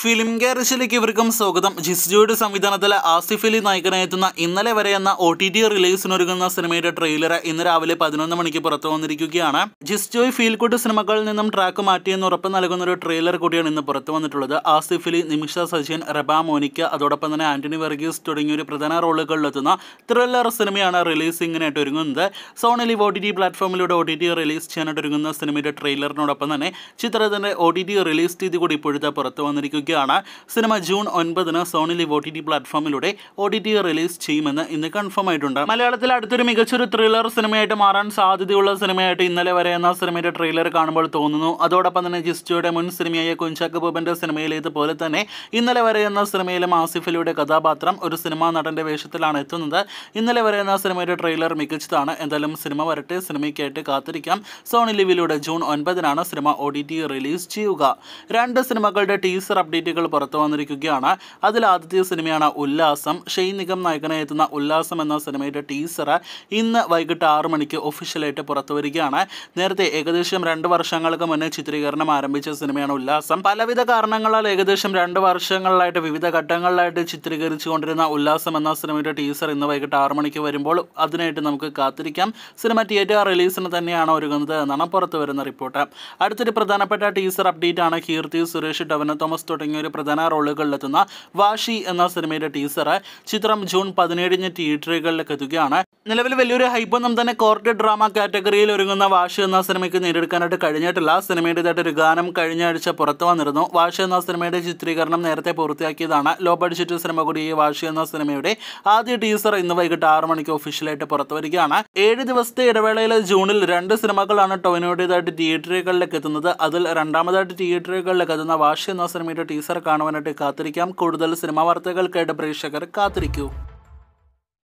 film ഗാരേജിലേക്ക് ഇവർക്കും സ്വാഗതം ജിസ്ജോയുടെ സംവിധാനത്തിൽ ആസിഫ് അലി നായകനായെത്തുന്ന ഇന്നലെ വരെ എന്ന ഒ ടി ടി റിലീസിനൊരുങ്ങുന്ന സിനിമയുടെ ട്രെയിലർ ഇന്ന് രാവിലെ പതിനൊന്ന് മണിക്ക് പുറത്തു വന്നിരിക്കുകയാണ് ജിസ്ജോയ് ഫീൽ ഗുഡ് സിനിമകളിൽ നിന്നും ട്രാക്ക് മാറ്റിയെന്ന് ഉറപ്പ് നൽകുന്ന ഒരു ട്രെയിലർ കൂടിയാണ് ഇന്ന് പുറത്തു വന്നിട്ടുള്ളത് ആസിഫ് അലി നിമിഷ സജിൻ റബ മോനിക്ക അതോടൊപ്പം തന്നെ ആന്റണി വർഗീസ് തുടങ്ങിയ ഒരു പ്രധാന റോളുകളിലെത്തുന്ന ത്രില്ലർ സിനിമയാണ് റിലീസിങ്ങിനായിട്ട് ഒരുങ്ങുന്നത് Sony Liv O T T പ്ലാറ്റ്ഫോമിലൂടെ ഒ ടി ടി റിലീസ് ചെയ്യാനായിട്ട് ഒരുങ്ങുന്ന സിനിമയുടെ ട്രെയിലറിനോടൊപ്പം തന്നെ ചിത്രത്തിന്റെ ഒ ടി ടി റിലീസ് തീയതി കൂടി ഇപ്പോഴത്തെ പുറത്തു വന്നിരിക്കുകയാണ് സിനിമ ജൂൺ ഒൻപതിന് Sony Liv O T T പ്ലാറ്റ്ഫോമിലൂടെ ഒ ടി ടി റിലീസ് ചെയ്യുമെന്ന് ഇന്ന് കൺഫേം ആയിട്ടുണ്ട് മലയാളത്തിൽ അടുത്തൊരു മികച്ചൊരു ത്രില്ലർ സിനിമയായിട്ട് മാറാൻ സാധ്യതയുള്ള സിനിമയായിട്ട് ഇന്നലെ വരെ എന്ന സിനിമയുടെ ട്രെയിലർ കാണുമ്പോൾ തോന്നുന്നു അതോടൊപ്പം തന്നെ ജിസ്റ്റോയുടെ മുൻ സിനിമയായ കുഞ്ചാക്ക് ബോബന്റെ സിനിമയിലേതുപോലെ തന്നെ ഇന്നലെ വരെ എന്ന സിനിമയിലും ആസിഫ് അലിയുടെ കഥാപാത്രം ഒരു സിനിമാ നടന്റെ വേഷത്തിലാണ് എത്തുന്നത് ഇന്നലെ വരെ എന്ന സിനിമയുടെ ട്രെയിലർ മികച്ചതാണ് എന്തായാലും സിനിമ വരട്ടെ സിനിമയ്ക്കായിട്ട് കാത്തിരിക്കാം സോണി ലിവിലൂടെ ജൂൺ ഒൻപതിനാണ് cinema O T T release ചെയ്യുക രണ്ട് സിനിമകളുടെ ടീസർ അപ്ഡേറ്റുകൾ പുറത്തു വന്നിരിക്കുകയാണ് അതിൽ ആദ്യത്തെ സിനിമയാണ് ഉല്ലാസം ഷെയ്ൻ നിഗം നായകനായി എത്തുന്ന ഉല്ലാസം എന്ന സിനിമയുടെ ടീസർ ഇന്ന് വൈകിട്ട് ആറ് മണിക്ക് ഒഫീഷ്യലായിട്ട് പുറത്തു വരികയാണ് നേരത്തെ ഏകദേശം രണ്ട് വർഷങ്ങൾക്ക് മുന്നേ ചിത്രീകരണം ആരംഭിച്ച സിനിമയാണ് ഉല്ലാസം പലവിധ കാരണങ്ങളാൽ ഏകദേശം രണ്ട് വർഷങ്ങളിലായിട്ട് വിവിധ ഘട്ടങ്ങളിലായിട്ട് ചിത്രീകരിച്ചു കൊണ്ടിരുന്ന ഉല്ലാസം എന്ന സിനിമയുടെ ടീസർ ഇന്ന് വൈകിട്ട് ആറ് മണിക്ക് വരുമ്പോൾ അതിനായിട്ട് നമുക്ക് കാത്തിരിക്കാം സിനിമ തിയേറ്റർ റിലീസിന് തന്നെയാണ് ഒരുങ്ങുന്നത് എന്നാണ് പുറത്തു വരുന്ന റിപ്പോർട്ട് അടുത്തൊരു പ്രധാനപ്പെട്ട ടീസർ അപ്ഡേറ്റ് ആണ് കീർത്തി സുരേഷ് ടവന തോമസ് തുടങ്ങിയ ഒരു പ്രധാന റോളുകളിലെത്തുന്ന വാഷി എന്ന സിനിമയുടെ ടീസർ ചിത്രം ജൂൺ പതിനേഴിന് തിയേറ്ററുകളിലേക്ക് എത്തുകയാണ് നിലവിൽ വലിയൊരു ഹൈപ്പൊന്നും തന്നെ കോർട്ട് ഡ്രാമ കാറ്റഗറിയിൽ ഒരുങ്ങുന്ന വാഷി എന്ന സിനിമയ്ക്ക് നേടിയെടുക്കാനായിട്ട് കഴിഞ്ഞിട്ടില്ല സിനിമയുടേതായിട്ട് ഒരു ഗാനം കഴിഞ്ഞ ആഴ്ച പുറത്തു വന്നിരുന്നു വാഷി എന്ന സിനിമയുടെ ചിത്രീകരണം നേരത്തെ പൂർത്തിയാക്കിയതാണ് ലോ ബഡ്ജറ്റ് സിനിമ കൂടി ഈ വാഷി എന്ന സിനിമയുടെ ആദ്യ ടീസർ ഇന്ന് വൈകിട്ട് ആറ് മണിക്ക് ഒഫീഷ്യലായിട്ട് പുറത്തു വരികയാണ് ഏഴ് ദിവസത്തെ ഇടവേളയിൽ ജൂണിൽ രണ്ട് സിനിമകളാണ് ടൊവിനോയുടേതായിട്ട് തിയേറ്ററുകളിലേക്ക് എത്തുന്നത് അതിൽ രണ്ടാമതായിട്ട് തിയേറ്ററുകളിലേക്ക് എത്തുന്ന വാഷി എന്ന സിനിമയുടെ ടീസർ കാണുവാനായിട്ട് കാത്തിരിക്കാം കൂടുതൽ സിനിമാ വാർത്തകൾക്കായിട്ട് പ്രേക്ഷകർ കാത്തിരിക്കൂ